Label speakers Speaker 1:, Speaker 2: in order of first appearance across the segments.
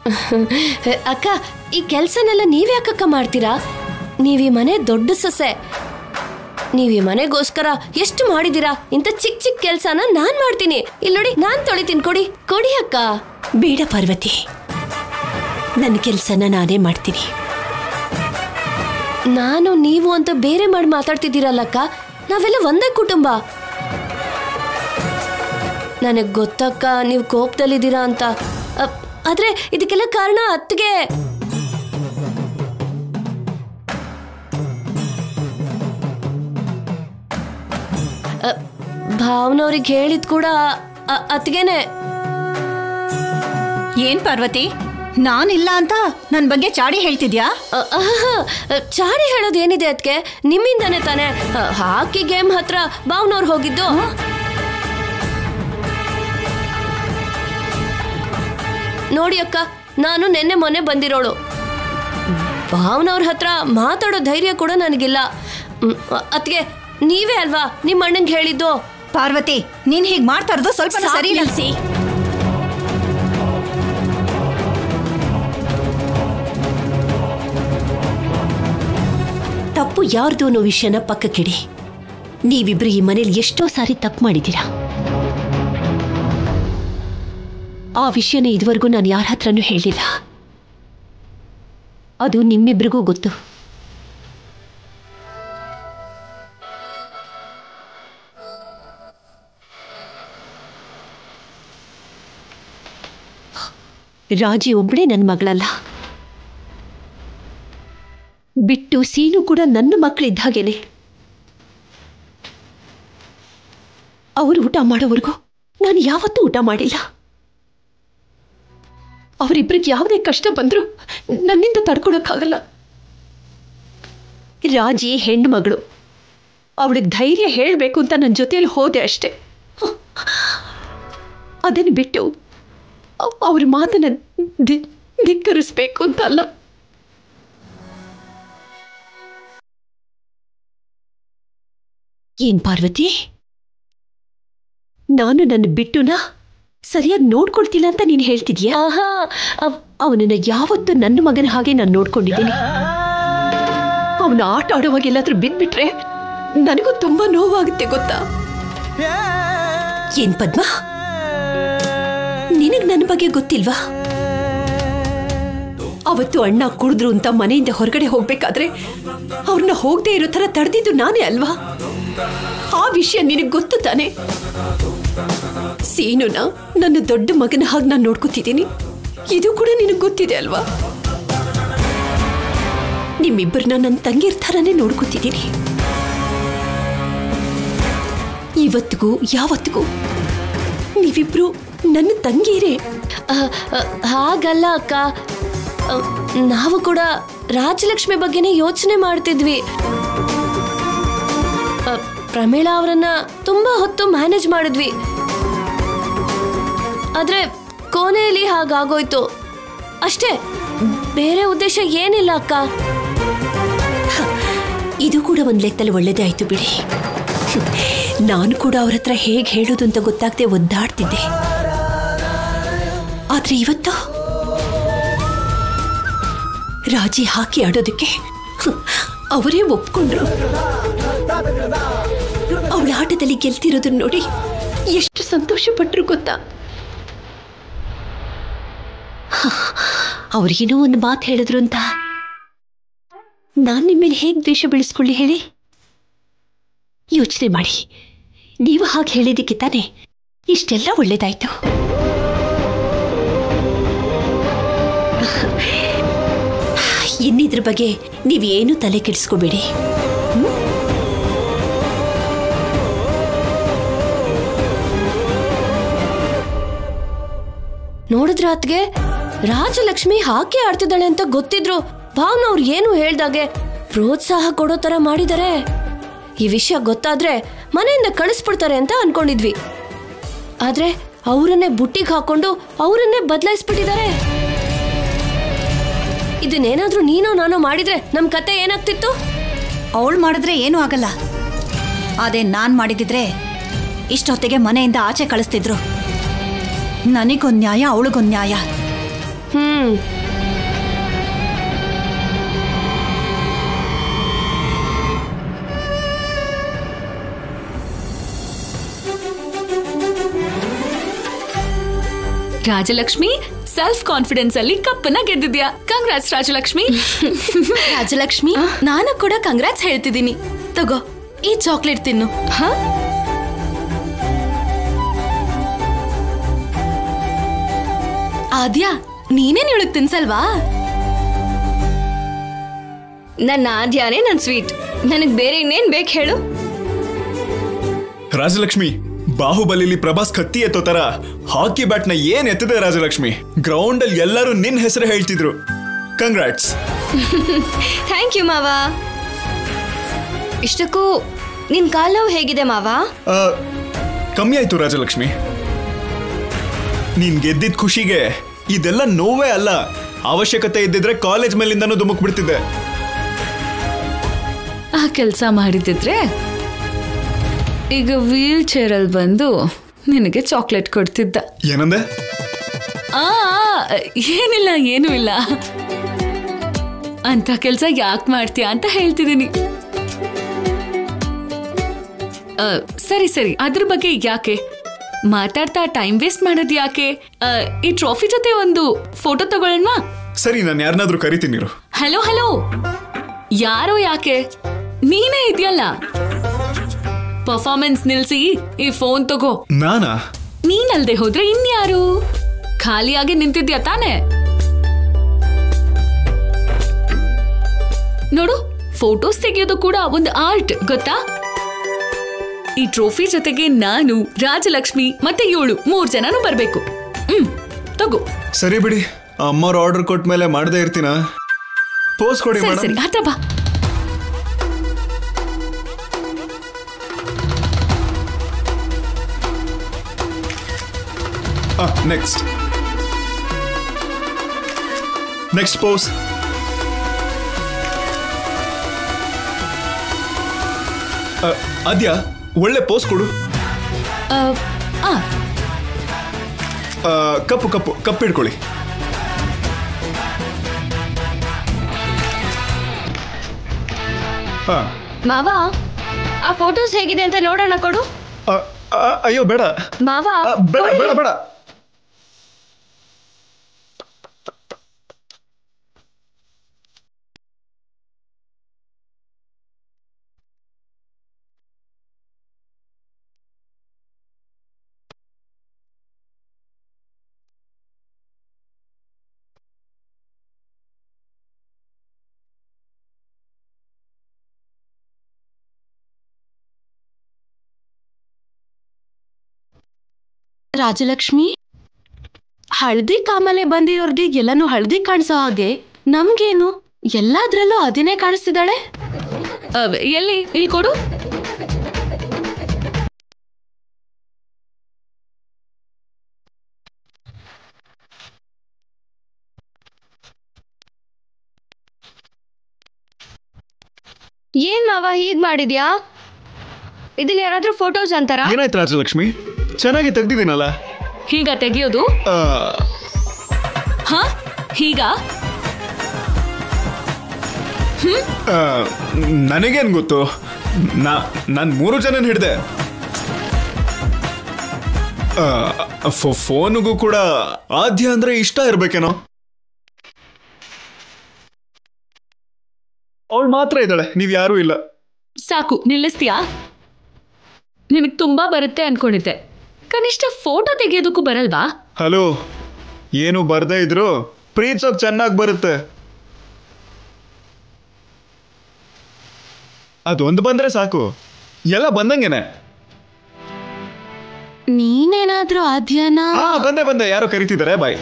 Speaker 1: ಅಕ್ಕ ಈ ಕೆಲ್ಸನೆಲ್ಲ ನೀವ್ಯಾಕಕ್ಕ ಮಾಡ್ತೀರಾ ನೀವ್ ಈ ಮನೆ ದೊಡ್ಡ ಸೊಸೆ ನೀವ್ ಈ ಮನೆಗೋಸ್ಕರ ಎಷ್ಟು ಮಾಡಿದೀರಾ ಇಂಥ ಚಿಕ್ಕ ಚಿಕ್ಕ ಕೆಲ್ಸನ ನಾನ್ ಮಾಡ್ತೀನಿ ಇಲ್ಲಿ ನೋಡಿ ನಾನ್ ತೊಳಿತೀನಿ ಕೊಡಿ ಕೊಡಿ ಅಕ್ಕ
Speaker 2: ಬೇಡ ಪಾರ್ವತಿ ನನ್ನ ಕೆಲಸನ ನಾನೇ ಮಾಡ್ತೀನಿ
Speaker 1: ನಾನು ನೀವು ಅಂತ ಬೇರೆ ಮಾಡಿ ಮಾತಾಡ್ತಿದ್ದೀರಲ್ಲಕ್ಕ ನಾವೆಲ್ಲ ಒಂದೇ ಕುಟುಂಬ ನನಗ್ ಗೊತ್ತಕ್ಕ ನೀವು ಕೋಪದಲ್ಲಿದ್ದೀರಾ ಅಂತ ಅ, ಆದ್ರೆ ಇದಕ್ಕೆಲ್ಲ ಕಾರಣ ಅತ್ತಿಗೆ ಅ, ಭಾವನವ್ರಿಗೆ ಹೇಳಿದ್ ಕೂಡ ಅ- ಅತ್ತಿಗೆನೆ
Speaker 3: ಏನ್ ಪಾರ್ವತಿ ನಾನಿಲ್ಲ ಅಂತ ನನ್ ಬಗ್ಗೆ ಚಾಡಿ ಹೇಳ್ತಿದ್ಯಾ
Speaker 1: ಅ, ಆಹಾ, ಚಾಡಿ ಹೇಳೋದು ಏನಿದೆ ಅದಕ್ಕೆ ನಿಮ್ಮಿಂದಾನೆ ತಾನೆ ಅ, ಹಾಕಿ ಗೇಮ್ ಹತ್ರ ಬಾವ್ನವ್ರು ಹೋಗಿದ್ದು ನೋಡಿ ಅಕ್ಕ ನಾನು ನೆನ್ನೆ ಮೊನ್ನೆ ಬಂದಿರೋಳು ಭಾವನವ್ರ ಹತ್ರ ಮಾತಾಡೋ ಧೈರ್ಯ ಕೂಡ ನನಗಿಲ್ಲ ಅದಕ್ಕೆ ನೀವೇ ಅಲ್ವಾ ನಿಮ್ಮ ಅಣ್ಣಂಗೆ ಹೇಳಿದ್ದು
Speaker 3: ಪಾರ್ವತಿ ನೀನ್ ಹೀಗ್ ಮಾಡ್ತಾ ಇರೋದು ಸ್ವಲ್ಪ ಸರಿ ಇಲ್ಲ
Speaker 2: ನಿಲ್ಸಿ ತಪ್ಪು ಯಾರ್ದು ಅನ್ನೋ ವಿಷಯನ ಪಕ್ಕಕ್ಕಿಡಿ ನೀವಿಬ್ರು ಈ ಮನೇಲಿ ಎಷ್ಟೋ ಸಾರಿ ತಪ್ಪು ಮಾಡಿದ್ದೀರಾ ಆ ವಿಷಯನ ಇದುವರೆಗೂ ನಾನು ಯಾರ ಹತ್ರನೂ ಹೇಳಿಲ್ಲ ಅದು ನಿಮ್ಮಿಬ್ರಿಗೂ ಗೊತ್ತು ರಾಜಿ ಒಬ್ಬಳೇ ನನ್ನ ಮಗಳಲ್ಲ ಬಿಟ್ಟು ಸೀನು ಕೂಡ ನನ್ನ ಮಕ್ಕಳಿದ್ದ ಹಾಗೇನೆ ಅವರು ಊಟ ಮಾಡೋವರೆಗೂ ನಾನು ಯಾವತ್ತೂ ಊಟ ಮಾಡಿಲ್ಲ ಅವರಿಬ್ಬರಿಗೆ ಯಾವುದೇ ಕಷ್ಟ ಬಂದರೂ ನನ್ನಿಂದ ತಡ್ಕೊಳಕ್ಕಾಗಲ್ಲ ರಾಜಿ ಹೆಣ್ಣು ಮಗಳು ಅವಳಿಗೆ ಧೈರ್ಯ ಹೇಳಬೇಕು ಅಂತ ನನ್ನ ಜೊತೆಯಲ್ಲಿ ಹೋದೆ ಅಷ್ಟೆ ಅದನ್ನು ಬಿಟ್ಟು ಅವ್- ಅವ್ರ ಮಾತನ್ನ ಧಿ- ಧಿಕ್ಕರಿಸ್ಬೇಕು ಅಂತ ಅಲ್ಲ ಏನ್ ಪಾರ್ವತಿ ನಾನು ನನ್ನ ಬಿಟ್ಟುನ ಸರಿಯಾಗಿ ನೋಡ್ಕೊಳ್ತಿಲ್ಲ ಅಂತ ನೀನು ಹೇಳ್ತಿದ್ಯಾ
Speaker 1: ಆಹಾ
Speaker 2: ಅವ್- ಅವನನ್ನ ಯಾವತ್ತೂ ನನ್ನ ಮಗನ ಹಾಗೆ ನಾನು ನೋಡ್ಕೊಂಡಿದ್ದೀನಿ ಅವನ ಆಟ ಆಡುವಾಗ ಎಲ್ಲಾದ್ರೂ ಬಿದ್ಬಿಟ್ರೆ ನನಗೂ ತುಂಬಾ ನೋವಾಗುತ್ತೆ ಗೊತ್ತಾ ಏನ್ ಪದ್ಮ ನಿನಗ್ ನನ್ನ ಬಗ್ಗೆ ಗೊತ್ತಿಲ್ವಾ ಅವತ್ತು ಅಣ್ಣ ಕುಡಿದ್ರು ಅಂತ ಮನೆಯಿಂದ ಹೊರಗಡೆ ಹೋಗ್ಬೇಕಾದ್ರೆ ಅವ್ರನ್ನ ಹೋಗದೆ ಇರೋ ಥರ ತಡೆದಿದ್ದು ನಾನೇ ಅಲ್ವಾ ಆ ವಿಷಯ ನಿನಗೆ ಗೊತ್ತು ತಾನೆ ಸೀನುನ ನನ್ನ ದೊಡ್ಡ ಮಗನ ಹಾಗೆ ನಾನು ನೋಡ್ಕೊತಿದ್ದೀನಿ ಇದು ಕೂಡ ನಿನಗೆ ಗೊತ್ತಿದೆ ಅಲ್ವಾ ನಿಮ್ಮಿಬ್ಬರನ್ನ ನನ್ನ ತಂಗಿರ್ ಥರನೇ ನೋಡ್ಕೊತಿದ್ದೀನಿ ಇವತ್ತಿಗೂ ಯಾವತ್ತಿಗೂ ನೀವಿಬ್ರು ನನ್ನ ತಂಗಿರೇ
Speaker 1: ಅ, ಅ, ಹಾಗಲ್ಲ ಅಕ್ಕ ಅ, ನಾವು ಕೂಡ ರಾಜಲಕ್ಷ್ಮಿ ಬಗ್ಗೆನೇ ಯೋಚನೆ ಮಾಡ್ತಿದ್ವಿ ಅ, ಪ್ರಮೀಳಾ ಅವರನ್ನ ತುಂಬಾ ಹೊತ್ತು ಮ್ಯಾನೇಜ್ ಮಾಡಿದ್ವಿ ಆದ್ರೆ ಕೊನೆಯಲ್ಲಿ ಹಾಗಾಗೋಯ್ತು ಅಷ್ಟೇ ಬೇರೆ ಉದ್ದೇಶ ಏನಿಲ್ಲ ಅಕ್ಕ
Speaker 2: ಇದು ಕೂಡ ಒಂದು ಲೆಕ್ಕದಲ್ಲಿ ಒಳ್ಳೇದೇ ಆಯ್ತು ಬಿಡಿ ನಾನು ಕೂಡ ಅವ್ರ ಹತ್ರ ಹೇಗೆ ಹೇಳೋದು ಅಂತ ಗೊತ್ತಾಗದೆ ಒದ್ದಾಡ್ತಿದ್ದೆ ಆದ್ರೆ ಇವತ್ತು ರಾಜಿ ಹಾಕಿ ಆಡೋದಕ್ಕೆ ಅವರೇ ಒಪ್ಕೊಂಡ್ರು ಅವಳ ಆಟದಲ್ಲಿ ಗೆಲ್ತಿರೋದನ್ನ ನೋಡಿ ಎಷ್ಟು ಸಂತೋಷ ಪಟ್ರು ಗೊತ್ತಾ ಅವ್ರಿಗೇನೋ ಒಂದು ಮಾತು ಹೇಳಿದ್ರು ಅಂತ ನಾನು ನಿಮ್ಮಲ್ಲಿ ಹೇಗೆ ದ್ವೇಷ ಬೆಳೆಸ್ಕೊಳ್ಳಿ ಹೇಳಿ ಯೋಚನೆ ಮಾಡಿ ನೀವು ಹಾಗೆ ಹೇಳಿದ್ದಕ್ಕೆ ತಾನೆ ಇಷ್ಟೆಲ್ಲ ಒಳ್ಳೇದಾಯ್ತು ಇನ್ನಿದ್ರ ಬಗ್ಗೆ ನೀವೇನು ತಲೆ ಕೆಡಿಸ್ಕೋಬೇಡಿ
Speaker 1: ನೋಡಿದ್ರ ಅತ್ಗೆ ರಾಜಲಕ್ಷ್ಮಿ ಹಾಕಿ ಆಡ್ತಿದ್ದಾಳೆ ಅಂತ ಗೊತ್ತಿದ್ರು ಭಾವನವ್ರು ಏನು ಹೇಳ್ದಾಗೆ ಪ್ರೋತ್ಸಾಹ ಕೊಡೋ ತರ ಮಾಡಿದ್ದಾರೆ ಈ ವಿಷಯ ಗೊತ್ತಾದ್ರೆ ಮನೆಯಿಂದ ಕಳಿಸ್ಬಿಡ್ತಾರೆ ಅಂತ ಅನ್ಕೊಂಡಿದ್ವಿ ಆದ್ರೆ ಅವರನ್ನೇ ಬುಟ್ಟಿಗೆ ಹಾಕೊಂಡು ಅವರನ್ನೇ ಬದಲಾಯಿಸ್ಬಿಟ್ಟಿದ್ದಾರೆ ಇದನ್ನೇನಾದ್ರೂ ನೀನೋ ನಾನೋ ಮಾಡಿದ್ರೆ ನಮ್ ಕತೆ ಏನಾಗ್ತಿತ್ತು
Speaker 3: ಅವಳು ಮಾಡಿದ್ರೆ ಏನೂ ಆಗಲ್ಲ ಅದೇ ನಾನ್ ಮಾಡಿದಿದ್ರೆ ಇಷ್ಟೊತ್ತಿಗೆ ಮನೆಯಿಂದ ಆಚೆ ಕಳಿಸ್ತಿದ್ರು ನನಗೊಂದ್ ನ್ಯಾಯ ಅವಳಿಗೊಂದ್ ನ್ಯಾಯ
Speaker 1: ಹ್ಮ್
Speaker 4: ರಾಜಲಕ್ಷ್ಮಿ ಸೆಲ್ಫ್ ಕಾನ್ಫಿಡೆನ್ಸ್ ಅಲ್ಲಿ ಕಪ್ಪನ್ನ ಗೆದ್ದಿದ್ಯಾ ಕಂಗ್ರಾಟ್ಸ್ ರಾಜಲಕ್ಷ್ಮಿ
Speaker 5: ರಾಜಲಕ್ಷ್ಮಿ ನಾನು ಕೂಡ ಕಂಗ್ರಾಟ್ಸ್ ಹೇಳ್ತಿದ್ದೀನಿ ತಗೋ ಈ ಚಾಕ್ಲೇಟ್ ತಿನ್ನು
Speaker 1: ಹ
Speaker 5: ಆದ್ಯಾ ನೀನೇನ್ ಇವಳಗ್ ತಿನ್ಸಲ್ವಾ
Speaker 1: ನನ್ನ ಆದ್ಯಾನೇ ನನ್ನ ಸ್ವೀಟ್ ನನಗೆ ಬೇರೆ ಇನ್ನೇನ್ ಬೇಕು ಹೇಳು
Speaker 6: ರಾಜಲಕ್ಷ್ಮಿ ಬಾಹುಬಲಿಲಿ ಪ್ರಭಾಸ್ ಕತ್ತಿ ಎತ್ತೋ ತರ ಹಾಕಿ ಬ್ಯಾಟ್ ನ ಏನ್ ಎತ್ತದೆ ರಾಜಲಕ್ಷ್ಮಿ ಗ್ರೌಂಡ್ ಅಲ್ಲಿ ಎಲ್ಲರೂ ನಿನ್ ಹೆಸರು ಹೇಳ್ತಿದ್ರು ಕಂಗ್ರಾಟ್ಸ್
Speaker 1: ಥ್ಯಾಂಕ್ ಯು ಮಾವ ಇಷ್ಟಕ್ಕೂ ನಿನ್ ಕಾಲ್ ನೋವು ಹೇಗಿದೆ ಮಾವ
Speaker 6: ಕಮ್ಮಿ ಆಯ್ತು ರಾಜಲಕ್ಷ್ಮಿ ನೀನ್ ಗೆದ್ದಿದ್ ಖುಷಿಗೆ ಇದೆಲ್ಲ ನೋವೇ ಅಲ್ಲ ಅವಶ್ಯಕತೆ ಇದ್ದಿದ್ರೆ ಕಾಲೇಜ್ ಮೇಲಿಂದನೂ ಧುಮುಕ್ ಬಿಡ್ತಿದ್ದೆ
Speaker 4: ಆ ಕೆಲಸ ಮಾಡಿದಿದ್ರೆ ಈಗ ವೀಲ್ ಚೇರಲ್ಲಿ ಬಂದು ನಿನಗೆ ಚಾಕ್ಲೇಟ್ ಕೊಡ್ತಿದ್ದ
Speaker 6: ಏನಂದೆ
Speaker 4: ಆ ಏನಿಲ್ಲ ಏನೂ ಇಲ್ಲ ಅಂತ ಕೆಲಸ ಯಾಕೆ ಮಾಡ್ತೀಯಾ ಅಂತ ಹೇಳ್ತಿದ್ದೀನಿ ಆ, ಸರಿ ಸರಿ ಅದ್ರ ಬಗ್ಗೆ ಯಾಕೆ ಮಾತಾಡ್ತಾ ಟೈಮ್ ವೇಸ್ಟ್ ಮಾಡೋದು ಯಾಕೆ ಆ, ಈ ಟ್ರೋಫಿ ಜೊತೆ ಒಂದು ಫೋಟೋ ತಗೊಳ್ಳೋಣ
Speaker 6: ಸರಿ ನಾನು ಯಾರನ್ನಾದ್ರೂ ಕರಿತೀನಿ ಇರು.
Speaker 4: ಹಲೋ ಹಲೋ ಯಾರೋ ಯಾಕೆ ನೀನೇ ಇದೆಯಲ್ಲ ಪರ್ಫಾರ್ಮೆನ್ಸ್ ನಿಲ್ಸಿ ಈ ಫೋನ್ ತಗೋ
Speaker 6: ನಾನಾ
Speaker 4: ನೀನಲ್ದೆ ಹೋದ್ರೆ ಇನ್ಯಾರು ಖಾಲಿಯಾಗಿ ನಿಂತಿದ್ಯಾ ತಾನೆ ನೋಡು ಫೋಟೋಸ್ ತೆಗೆಯೋದು ಕೂಡ ಒಂದು ಆರ್ಟ್ ಗೊತ್ತಾ ಈ ಟ್ರೋಫಿ ಜೊತೆಗೆ ನಾನು ರಾಜಲಕ್ಷ್ಮಿ ಮತ್ತೆ ಇವಳು ಮೂರ್ ಜನನು ಬರ್ಬೇಕು ಹ್ಮ್ ತಗೋ
Speaker 6: ಸರಿ ಬಿಡಿ ಅಮ್ಮವ್ರ ಆರ್ಡರ್ ಕೊಟ್ಟ ಮೇಲೆ ಮಾಡದೇ ಇರ್ತೀನ ಪೋಸ್ ಕೊಡಿ
Speaker 4: ಸರಿ
Speaker 6: ಮೇಡಮ್
Speaker 4: ಸರಿ ಹತ್ರ ಬಾ
Speaker 6: ನೆಕ್ಸ್ಟ್ ನೆಕ್ಸ್ಟ್ ಪೋಸ್ ಅದ್ಯಾ ಒಳ್ಳೆ ಪೋಸ್ ಕೊಡು
Speaker 4: ಆ, ಆ,
Speaker 6: ಆ, ಕಪ್ಪು ಕಪ್ಪು ಕಪ್ಪು ಹಿಡ್ಕೊಳ್ಳಿ ಹಾ
Speaker 1: ಮಾವ ಆ ಫೋಟೋಸ್ ಹೇಗಿದೆ ಅಂತ ನೋಡೋಣ ಕೊಡು
Speaker 6: ಆ, ಆ, ಅಯ್ಯೋ ಬೇಡ
Speaker 1: ಮಾವ
Speaker 6: ಆ, ಬೇಡ ಬೇಡ ಬೇಡ
Speaker 2: ರಾಜಲಕ್ಷ್ಮಿ ಹಳದಿ ಕಾಮಲೆ ಬಂದಿರೋರ್ಗೆ ಎಲ್ಲಾನು ಹಳದಿ ಕಾಣಿಸೋ ಹಾಗೆ ನಮ್ಗೇನು ಎಲ್ಲಾದ್ರಲ್ಲೂ ಅದನ್ನೇ ಕಾಣಿಸ್ತಿದ್ದಾಳೆ
Speaker 4: ಆ, ಎಲ್ಲಿ ಇಲ್ಲಿ ಕೊಡು
Speaker 1: ಏನ್ ಮಾವ ಹೀಗ್ ಮಾಡಿದ್ಯಾ ಇದನ್ನ ಯಾರಾದ್ರೂ ಫೋಟೋಸ್ ಅಂತಾರ
Speaker 6: ಏನಾಯ್ತು ರಾಜಲಕ್ಷ್ಮಿ ಚೆನ್ನಾಗಿ ತೆಗ್ದಿದ್ದೀನಲ್ಲ
Speaker 4: ಹೀಗ ತೆಗಿಯೋದು
Speaker 6: ಆ,
Speaker 4: ಹಾ ಹೀಗ
Speaker 6: ಆ, ನನಗೇನ್ ಗೊತ್ತು ನಾ ನಾನು ಮೂರು ಜನನ ಹಿಡ್ದೆ ಫೋನ್ಗೂ ಕೂಡ ಆದ್ಯ ಅಂದ್ರೆ ಇಷ್ಟ ಇರ್ಬೇಕೇನೋ ಅವಳು ಮಾತ್ರ ಇದ್ದಾಳೆ ನೀವ್ ಯಾರೂ ಇಲ್ಲ
Speaker 4: ಸಾಕು ನಿಲ್ಲಿಸ್ತೀಯಾ ನಿನಗೆ ತುಂಬಾ ಬರುತ್ತೆ ಅನ್ಕೊಂಡಿದ್ದೆ ಕನಿಷ್ಠ ಫೋಟೋ ತೆಗೆಯೋದಕ್ಕೂ ಬರಲ್ವಾ
Speaker 6: ಹಲೋ ಏನು ಬರ್ದೇ ಇದ್ರು ಪ್ರೀತ್ಸೋಕ್ ಚೆನ್ನಾಗಿ ಬರುತ್ತೆ ಅದೊಂದು ಬಂದ್ರೆ ಸಾಕು ಎಲ್ಲ ಬಂದಂಗೆನೆ
Speaker 2: ನೀನೇನಾದ್ರೂ ಆದ್ಯಾನ
Speaker 6: ಹಾ ಬಂದೆ ಬಂದೆ ಯಾರೋ ಕರಿತಿದ್ದಾರೆ ಬಾಯ್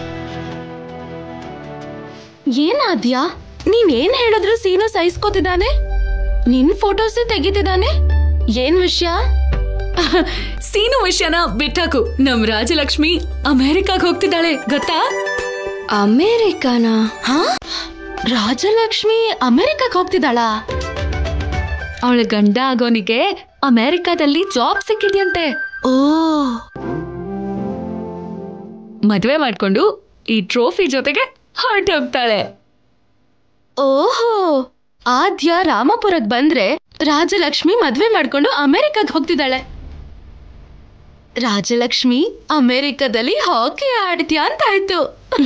Speaker 2: ಏನಾದ್ಯಾ ನೀನೇನ್ ಹೇಳಿದ್ರು ಸೀನು ಸಹಿಸ್ಕೋತಿದ್ದಾನೆ ನಿನ್ ಫೋಟೋಸೇ ತೆಗಿತಿದ್ದಾನೆ ಏನ್ ವಿಷಯ
Speaker 4: ಸೀನು ವಿಷಯನ ಬಿಟ್ಟಾಕು ನಮ್ ರಾಜಲಕ್ಷ್ಮಿ ಅಮೆರಿಕಾಗ್ ಹೋಗ್ತಿದ್ದಾಳೆ ಗೊತ್ತಾ
Speaker 1: ಅಮೇರಿಕಾನ
Speaker 2: ಹಾ ರಾಜಲಕ್ಷ್ಮಿ ಅಮೆರಿಕಕ್ಕೆ ಹೋಗ್ತಿದ್ದಾಳಾ
Speaker 4: ಅವಳ ಗಂಡ ಆಗೋನಿಗೆ ಅಮೆರಿಕಾದಲ್ಲಿ ಜಾಬ್ ಸಿಕ್ಕಿದ್ಯಂತೆ
Speaker 2: ಓ
Speaker 4: ಮದ್ವೆ ಮಾಡ್ಕೊಂಡು ಈ ಟ್ರೋಫಿ ಜೊತೆಗೆ ಹೊರಟೋಗ್ತಾಳೆ
Speaker 5: ಓಹೋ ಆದ್ಯ ರಾಮಪುರಕ್ ಬಂದ್ರೆ ರಾಜಲಕ್ಷ್ಮಿ ಮದ್ವೆ ಮಾಡ್ಕೊಂಡು ಅಮೆರಿಕಗ್ ಹೋಗ್ತಿದ್ದಾಳೆ ರಾಜಲಕ್ಷ್ಮಿ ಅಮೆರಿಕದಲ್ಲಿ ಹಾಕಿ ಆಡ್ತೀಯ ಅಂತ ಆಯ್ತು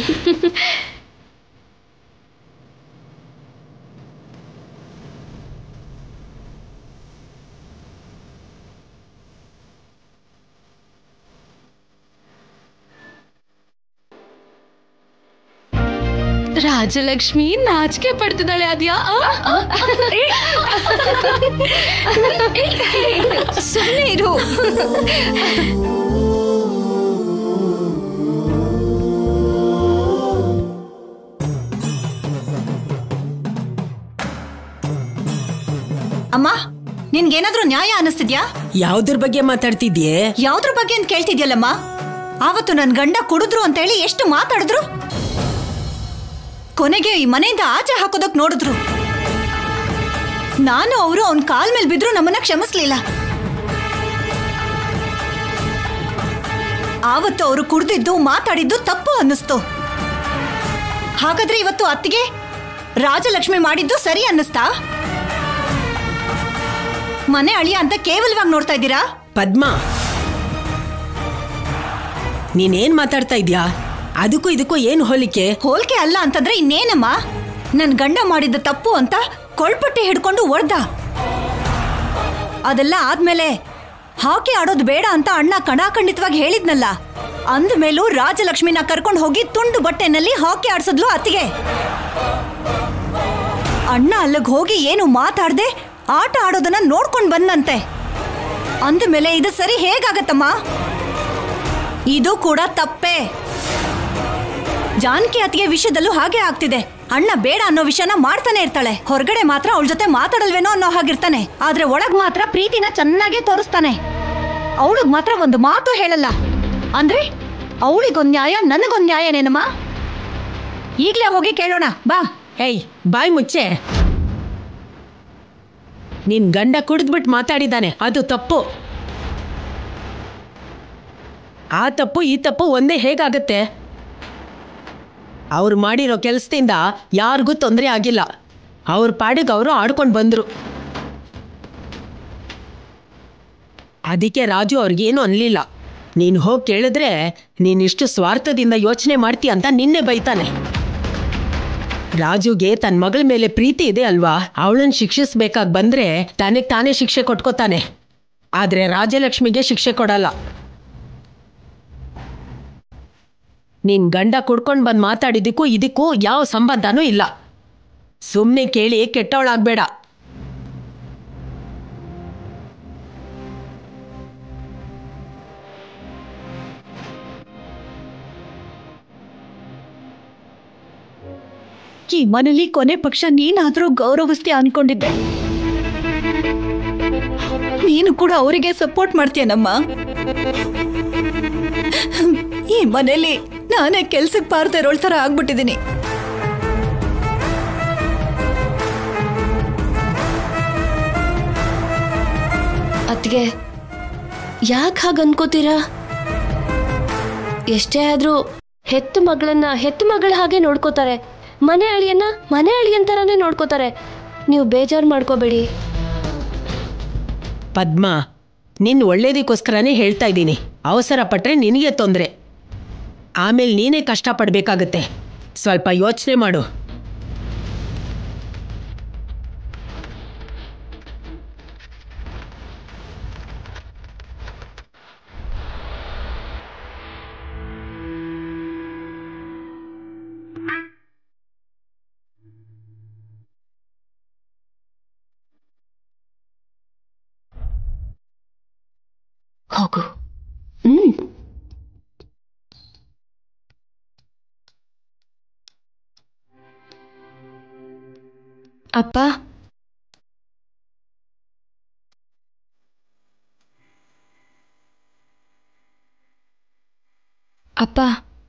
Speaker 5: ರಾಜಲಕ್ಷ್ಮಿ ನಾಚಿಕೆ ಪಡ್ತಿದ್ದಾಳೆ ಅದ್ಯಾ
Speaker 3: ಸುಮ್ಮನೆ ಇರು ಅಮ್ಮ ನಿನ್ಗೇನಾದ್ರೂ ನ್ಯಾಯ ಅನಿಸ್ತಿದ್ಯಾ
Speaker 7: ಯಾವ್ದ್ರ ಬಗ್ಗೆ ಮಾತಾಡ್ತಿದ್ಯೆ
Speaker 3: ಯಾವ್ದ್ರ ಬಗ್ಗೆ ಅಂತ ಕೇಳ್ತಿದ್ಯಲ್ಲಮ್ಮ ಆವತ್ತು ನನ್ ಗಂಡ ಕುಡಿದ್ರು ಅಂತ ಹೇಳಿ ಎಷ್ಟು ಮಾತಾಡಿದ್ರು ಕೊನೆಗೆ ಈ ಮನೆಯಿಂದ ಆಚೆ ಹಾಕೋದಕ್ ನೋಡಿದ್ರು ನಾನು ಅವರು ಅವನ್ ಕಾಲ್ ಮೇಲೆ ಬಿದ್ರು ನಮ್ಮನ್ನ ಕ್ಷಮಿಸ್ಲಿಲ್ಲ ಆವತ್ತು ಅವರು ಕುಡ್ದಿದ್ದು ಮಾತಾಡಿದ್ದು ತಪ್ಪು ಅನ್ನಿಸ್ತು ಹಾಗಾದ್ರೆ ಇವತ್ತು ಅತ್ತಿಗೆ ರಾಜಲಕ್ಷ್ಮಿ ಮಾಡಿದ್ದು ಸರಿ ಅನ್ನಿಸ್ತಾ ಮನೆ ಅಳಿಯ ಅಂತ ಕೇವಲವಾಗಿ ನೋಡ್ತಾ ಇದ್ದೀರಾ
Speaker 7: ಪದ್ಮ ನೀನೇನ್ ಮಾತಾಡ್ತಾ ಇದ್ಯಾ ಅದಕ್ಕೂ ಇದಕ್ಕೂ ಏನ್ ಹೋಲಿಕೆ
Speaker 3: ಹೋಲ್ಕೆ ಅಲ್ಲ ಅಂತಂದ್ರೆ ಇನ್ನೇನಮ್ಮ ನನ್ ಗಂಡ ಮಾಡಿದ ತಪ್ಪು ಅಂತ ಕೊಳ್ಪಟ್ಟೆ ಹಿಡ್ಕೊಂಡು ಒಡ್ದ ಅದೆಲ್ಲ ಆದ್ಮೇಲೆ ಹಾಕಿ ಆಡೋದು ಬೇಡ ಅಂತ ಅಣ್ಣ ಕಣಾಖಂಡಿತವಾಗಿ ಹೇಳಿದ್ನಲ್ಲ ಅಂದ ಮೇಲೂ ರಾಜಲಕ್ಷ್ಮಿನ ಕರ್ಕೊಂಡು ಹೋಗಿ ತುಂಡು ಬಟ್ಟೆನಲ್ಲಿ ಹಾಕಿ ಆಡ್ಸದ್ಲು ಅತ್ತಿಗೆ ಅಣ್ಣ ಅಲ್ಲಿಗೆ ಹೋಗಿ ಏನು ಮಾತಾಡ್ದೆ ಆಟ ಆಡೋದನ್ನ ನೋಡ್ಕೊಂಡ್ ಬಂದಂತೆ ಅಂದ ಮೇಲೆ ಇದು ಸರಿ ಹೇಗಾಗತ್ತಮ್ಮ ಇದು ಕೂಡ ತಪ್ಪೇ ಜಾನಕಿ ಅತ್ತಿಗೆ ವಿಷಯದಲ್ಲೂ ಹಾಗೆ ಆಗ್ತಿದೆ ಅಣ್ಣ ಬೇಡ ಅನ್ನೋ ವಿಷಯನ ಮಾಡ್ತಾನೆ ಇರ್ತಾಳೆ ಹೊರಗಡೆ ಮಾತ್ರ ಅವಳ ಜೊತೆ ಮಾತಾಡಲ್ವೇನೋ ಅನ್ನೋ ಹಾಗಿರ್ತಾನೆ ಆದ್ರೆ ಒಳಗ್ ಮಾತ್ರ ಪ್ರೀತಿನ ಚೆನ್ನಾಗೇ ತೋರಿಸ್ತಾನೆ ಅವಳಿಗ್ ಮಾತ್ರ ಒಂದು ಮಾತು ಹೇಳಲ್ಲ ಅಂದ್ರೆ ಅವಳಿಗೊಂದ್ ನ್ಯಾಯ ನನಗೊಂದ್ ನ್ಯಾಯನೇನಮ್ಮ ಈಗ್ಲೇ ಹೋಗಿ ಕೇಳೋಣ ಬಾ
Speaker 7: ಏಯ್ ಬಾಯ್ ಮುಚ್ಚೆ ನಿನ್ ಗಂಡ ಕುಡಿದ್ಬಿಟ್ಟು ಮಾತಾಡಿದಾನೆ ಅದು ತಪ್ಪು ಆ ತಪ್ಪು ಈ ತಪ್ಪು ಒಂದೇ ಹೇಗಾಗತ್ತೆ ಅವ್ರು ಮಾಡಿರೋ ಕೆಲಸದಿಂದ ಯಾರಿಗೂ ತೊಂದರೆ ಆಗಿಲ್ಲ ಅವ್ರ ಪಾಡಿಗೆ ಅವರು ಆಡ್ಕೊಂಡು ಬಂದರು ಅದಕ್ಕೆ ರಾಜು ಅವ್ರಿಗೇನು ಅನ್ಲಿಲ್ಲ ನೀನು ಹೋಗಿ ಕೇಳಿದ್ರೆ ನೀನಿಷ್ಟು ಸ್ವಾರ್ಥದಿಂದ ಯೋಚನೆ ಮಾಡ್ತೀಯ ಅಂತ ನಿನ್ನೆ ಬೈತಾನೆ ರಾಜುಗೆ ತನ್ನ ಮಗಳ ಮೇಲೆ ಪ್ರೀತಿ ಇದೆ ಅಲ್ವಾ ಅವಳನ್ನ ಶಿಕ್ಷಿಸ್ಬೇಕಾಗಿ ಬಂದ್ರೆ ತನಗೆ ತಾನೇ ಶಿಕ್ಷೆ ಕೊಟ್ಕೋತಾನೆ ಆದ್ರೆ ರಾಜಲಕ್ಷ್ಮಿಗೆ ಶಿಕ್ಷೆ ಕೊಡಲ್ಲ ನಿನ್ ಗಂಡ ಕುಡ್ಕೊಂಡು ಬಂದು ಮಾತಾಡಿದ್ದಕ್ಕೂ ಇದಕ್ಕೂ ಯಾವ ಸಂಬಂಧನೂ ಇಲ್ಲ ಸುಮ್ಮನೆ ಕೇಳಿ ಕೆಟ್ಟವಳಾಗ್ಬೇಡ
Speaker 3: ಈ ಮನೇಲಿ ಕೊನೆ ಪಕ್ಷ ನೀನಾದ್ರೂ ಗೌರವಿಸ್ತೀಯ ಅನ್ಕೊಂಡಿದ್ದೆ ನೀನು ಕೂಡ ಅವರಿಗೆ ಸಪೋರ್ಟ್ ಮಾಡ್ತೀಯನಮ್ಮ ಈ ಮನೇಲಿ ನಾನೇ ಕೆಲ್ಸಕ್ಕೆ ಬಾರ್ದೇ ಇರೋಳ್ ಥರ ಆಗ್ಬಿಟ್ಟಿದ್ದೀನಿ
Speaker 1: ಅತ್ಗೆ ಯಾಕೆ ಹಾಗೆ ಅನ್ಕೋತೀರಾ ಎಷ್ಟೇ ಆದ್ರೂ ಹೆತ್ತು ಮಗಳನ್ನ ಹೆತ್ತು ಮಗಳ ಹಾಗೆ ನೋಡ್ಕೋತಾರೆ ಮನೆ ಅಳಿಯನ್ನ ಮನೆ ಅಳಿಯನ್ ಥರನೇ ನೋಡ್ಕೋತಾರೆ ನೀವು ಬೇಜಾರು ಮಾಡ್ಕೋಬೇಡಿ
Speaker 7: ಪದ್ಮ ನಿನ್ನ ಒಳ್ಳೇದಕ್ಕೋಸ್ಕರನೇ ಹೇಳ್ತಾ ಇದ್ದೀನಿ ಅವಸರ ಪಟ್ಟರೆ ನಿನಗೆ ತೊಂದರೆ ಆಮೇಲೆ ನೀನೇ ಕಷ್ಟಪಡಬೇಕಾಗತ್ತೆ ಸ್ವಲ್ಪ ಯೋಚನೆ ಮಾಡು
Speaker 1: ಹೋಗು ಹ್ಮ್
Speaker 5: ಅಪ್ಪ ಅಪ್ಪ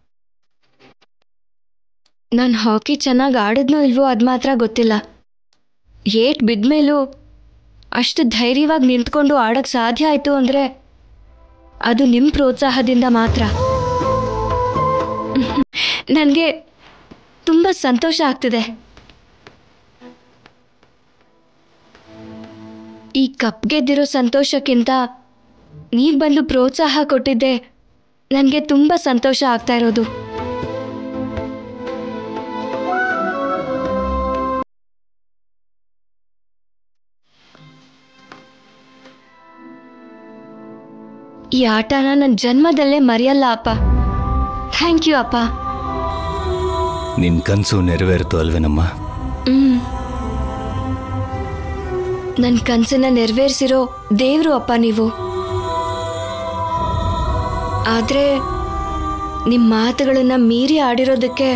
Speaker 5: ನಾನು ಹಾಕಿ ಚೆನ್ನಾಗಿ ಆಡಿದ್ನೋ ಇಲ್ವೋ ಅದು ಮಾತ್ರ ಗೊತ್ತಿಲ್ಲ ಏಟ್ ಬಿದ್ಮೇಲೂ ಅಷ್ಟು ಧೈರ್ಯವಾಗಿ ನಿಂತ್ಕೊಂಡು ಆಡೋಕ್ಕೆ ಸಾಧ್ಯ ಆಯಿತು ಅಂದರೆ ಅದು ನಿಮ್ಮ ಪ್ರೋತ್ಸಾಹದಿಂದ ಮಾತ್ರ ನನಗೆ ತುಂಬ ಸಂತೋಷ ಆಗ್ತಿದೆ ಈ ಕಪ್ ಗೆದ್ದಿರೋ ಸಂತೋಷಕ್ಕಿಂತ ನೀವು ಬಂದು ಪ್ರೋತ್ಸಾಹ ಕೊಟ್ಟಿದ್ದೆ ನನಗೆ ತುಂಬ ಸಂತೋಷ ಆಗ್ತಾ ಇರೋದು ಈ ಆಟನ ನನ್ನ ಜನ್ಮದಲ್ಲೇ ಮರೆಯಲ್ಲ ಅಪ್ಪ ಥ್ಯಾಂಕ್ ಯು ಅಪ್ಪ
Speaker 8: ನಿನ್ ಕನ್ಸು ನೆರವೇರಿತು ಅಲ್ವೇನಮ್ಮ
Speaker 5: ನನ್ನ ಕನಸನ್ನ ನೆರವೇರಿಸಿರೋ ದೇವರು ಅಪ್ಪ ನೀವು ಆದರೆ ನಿಮ್ಮ ಮಾತುಗಳನ್ನ ಮೀರಿ ಆಡಿರೋದಕ್ಕೆ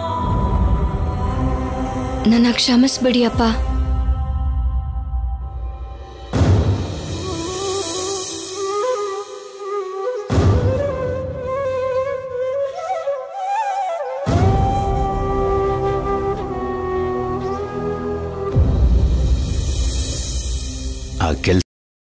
Speaker 5: ನನ್ನ ಕ್ಷಮಿಸ್ಬಿಡಿ ಅಪ್ಪ
Speaker 8: ಆ ಕೆಲ್ಸ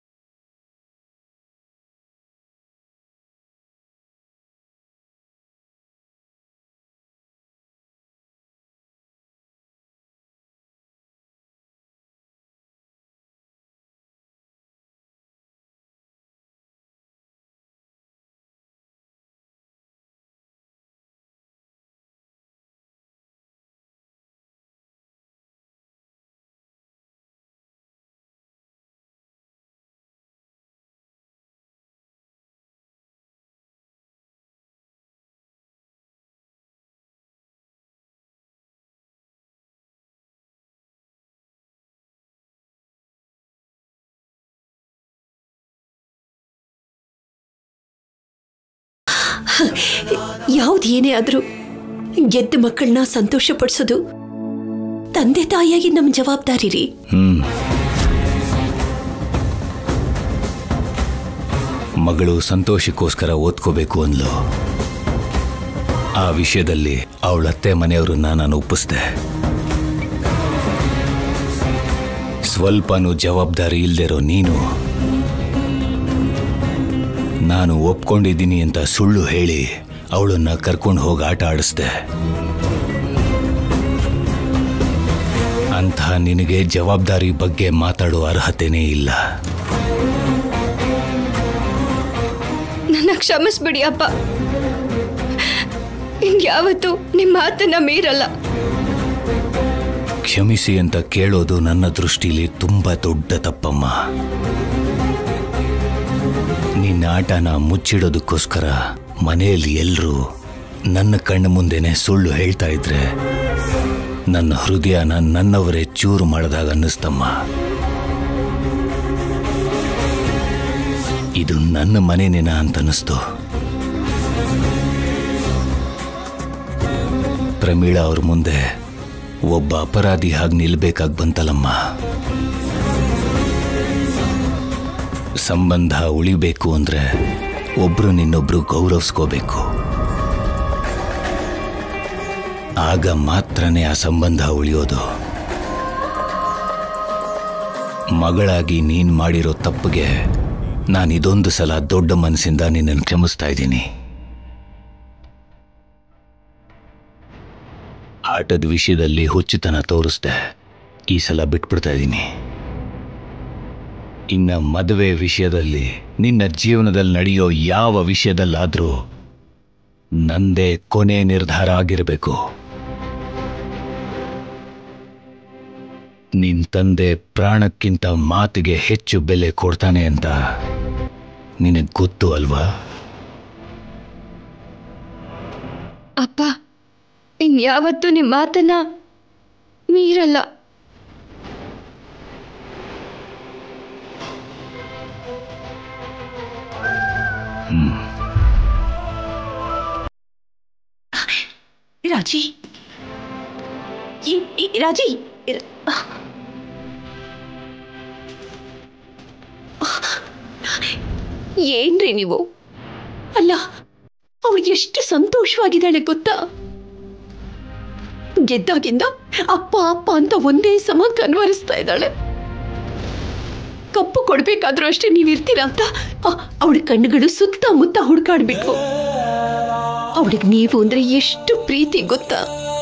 Speaker 2: ಯಾವ್ದು ಏನೇ ಆದ್ರೂ ಗೆದ್ದ ಮಕ್ಕಳನ್ನ ಸಂತೋಷಪಡಿಸೋದು ತಂದೆ ತಾಯಿಯಾಗಿ ನಮ್ಮ ಜವಾಬ್ದಾರಿ ರೀ
Speaker 8: ಹ್ಮ್ ಮಗಳು ಸಂತೋಷಕ್ಕೋಸ್ಕರ ಓದ್ಕೋಬೇಕು ಅಂದ್ಲು ಆ ವಿಷಯದಲ್ಲಿ ಅವಳ ಅತ್ತೆ ಮನೆಯವ್ರನ್ನ ನಾನು ಒಪ್ಪಿಸ್ದೆ ಸ್ವಲ್ಪನೂ ಜವಾಬ್ದಾರಿ ಇಲ್ದಿರೋ ನೀನು ನಾನು ಒಪ್ಕೊಂಡಿದ್ದೀನಿ ಅಂತ ಸುಳ್ಳು ಹೇಳಿ ಅವಳನ್ನ ಕರ್ಕೊಂಡು ಹೋಗಿ ಆಟ ಆಡಿಸ್ದೆ ಅಂಥ ನಿನಗೆ ಜವಾಬ್ದಾರಿ ಬಗ್ಗೆ ಮಾತಾಡೋ ಅರ್ಹತೆನೇ ಇಲ್ಲ
Speaker 5: ನನ್ನ ಕ್ಷಮಿಸ್ಬಿಡಿ ಅಪ್ಪ ಇನ್ಯಾವತ್ತೂ ನಿಮ್ಮ ಮಾತನ್ನ ಮೀರಲ್ಲ
Speaker 8: ಕ್ಷಮಿಸಿ ಅಂತ ಕೇಳೋದು ನನ್ನ ದೃಷ್ಟಿಲಿ ತುಂಬಾ ದೊಡ್ಡ ತಪ್ಪಮ್ಮ ನಿನ್ನ ಆಟನ ಮುಚ್ಚಿಡೋದಕ್ಕೋಸ್ಕರ ಮನೆಯಲ್ಲಿ ಎಲ್ಲರೂ ನನ್ನ ಕಣ್ಣು ಮುಂದೆನೆ ಸುಳ್ಳು ಹೇಳ್ತಾ ಇದ್ರೆ ನನ್ನ ಹೃದಯನ ನನ್ನವರೇ ಚೂರು ಮಾಡಿದಾಗ ಅನ್ನಿಸ್ತಮ್ಮ ಇದು ನನ್ನ ಮನೆನೇನ ಅಂತ ಅನ್ನಿಸ್ತು ಪ್ರಮೀಳಾ ಅವ್ರ ಮುಂದೆ ಒಬ್ಬ ಅಪರಾಧಿ ಹಾಗೆ ನಿಲ್ಬೇಕಾಗಿ ಬಂತಲ್ಲಮ್ಮ ಸಂಬಂಧ ಉಳಿಬೇಕು ಅಂದ್ರೆ ಒಬ್ರು ನಿನ್ನೊಬ್ರು ಗೌರವಿಸ್ಕೋಬೇಕು ಆಗ ಮಾತ್ರನೇ ಆ ಸಂಬಂಧ ಉಳಿಯೋದು ಮಗಳಾಗಿ ನೀನ್ ಮಾಡಿರೋ ತಪ್ಪಿಗೆ ನಾನು ಇದೊಂದು ಸಲ ದೊಡ್ಡ ಮನಸ್ಸಿಂದ ನಿನ್ನನ್ನು ಕ್ಷಮಿಸ್ತಾ ಇದ್ದೀನಿ ಆಟದ ವಿಷಯದಲ್ಲಿ ಹುಚ್ಚುತನ ತೋರಿಸ್ದೆ ಈ ಸಲ ಬಿಟ್ಬಿಡ್ತಾ ಇದ್ದೀನಿ ಇನ್ನ ಮದುವೆ ವಿಷಯದಲ್ಲಿ ನಿನ್ನ ಜೀವನದಲ್ಲಿ ನಡೆಯೋ ಯಾವ ವಿಷಯದಲ್ಲಾದ್ರೂ ನಂದೇ ಕೊನೆ ನಿರ್ಧಾರ ಆಗಿರಬೇಕು ನಿನ್ ತಂದೆ ಪ್ರಾಣಕ್ಕಿಂತ ಮಾತಿಗೆ ಹೆಚ್ಚು ಬೆಲೆ ಕೊಡ್ತಾನೆ ಅಂತ ನಿನಗೆ ಗೊತ್ತು ಅಲ್ವಾ
Speaker 5: ಅಪ್ಪ ಇನ್ಯಾವತ್ತೂ ನಿಮ್ಮ ಮಾತನ್ನ ಮೀರಲ್ಲ
Speaker 2: ರಾಜಿ ಈ- ಈ- ರಾಜಿ ಇರ್- ಏನ್ರಿ ನೀವು ಅಲ್ಲ ಅವಳು ಎಷ್ಟು ಸಂತೋಷವಾಗಿದ್ದಾಳೆ ಗೊತ್ತಾ ಗೆದ್ದಾಗಿಂದ ಅಪ್ಪ ಅಪ್ಪ ಅಂತ ಒಂದೇ ಸಮ ಕನ್ವರಿಸ್ತಾ ಇದ್ದಾಳೆ ಕಪ್ಪು ಕೊಡ್ಬೇಕಾದ್ರೂ ಅಷ್ಟೇ ನೀವಿರ್ತೀರಾ ಅಂತ ಅವಳ ಕಣ್ಣುಗಳು ಸುತ್ತಮುತ್ತ ಹುಡುಕಾಡ್ಬಿಟ್ವು ಅವಳ ಅವಳಿಗೆ ನೀವು ಅಂದ್ರೆ ಎಷ್ಟು ಪ್ರೀತಿ ಗೊತ್ತಾ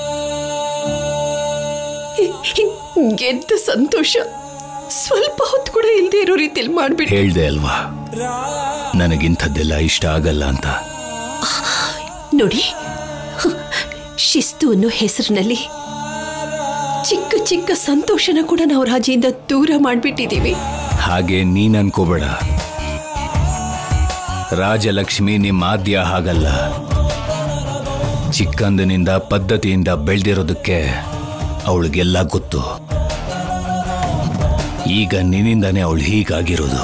Speaker 2: ಗೆದ್ದ ಸಂತೋಷ ಸ್ವಲ್ಪ ಹೊತ್ತು ಕೂಡ ಇಲ್ಲದೆ ಇರೋ ರೀತಿಯಲ್ಲಿ ಮಾಡ್ಬಿಟ್ಟು
Speaker 8: ಹೇಳ್ದೆ ಅಲ್ವಾ ನನಗಿಂಥದ್ದೆಲ್ಲ ಇಷ್ಟ ಆಗಲ್ಲ ಅಂತ
Speaker 2: ನೋಡಿ ಶಿಸ್ತು ಅನ್ನೋ ಹೆಸರಿನಲ್ಲಿ ಚಿಕ್ಕ ಚಿಕ್ಕ ಸಂತೋಷನ ಕೂಡ ನಾವು ರಾಜಿಯಿಂದ ದೂರ ಮಾಡ್ಬಿಟ್ಟಿದೀವಿ
Speaker 8: ಹಾಗೆ ನೀನ್ ಅನ್ಕೋಬೇಡ ರಾಜಲಕ್ಷ್ಮಿ ನಿಮ್ಮ ಆದ್ಯ ಹಾಗಲ್ಲ ಚಿಕ್ಕಂದಿನಿಂದ ಪದ್ಧತಿಯಿಂದ ಬೆಳೆದಿರೋದಕ್ಕೆ ಅವಳಿಗೆಲ್ಲ ಗೊತ್ತು ಈಗ ನಿನ್ನಿಂದಾನೇ ಅವಳು ಹೀಗಾಗಿರೋದು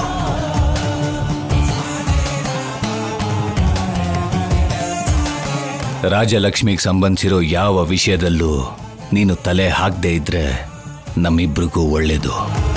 Speaker 8: ರಾಜಲಕ್ಷ್ಮಿಗೆ ಸಂಬಂಧಿಸಿರೋ ಯಾವ ವಿಷಯದಲ್ಲೂ ನೀನು ತಲೆ ಹಾಕದೇ ಇದ್ರೆ ನಮ್ಮಿಬ್ರಿಗೂ ಒಳ್ಳೇದು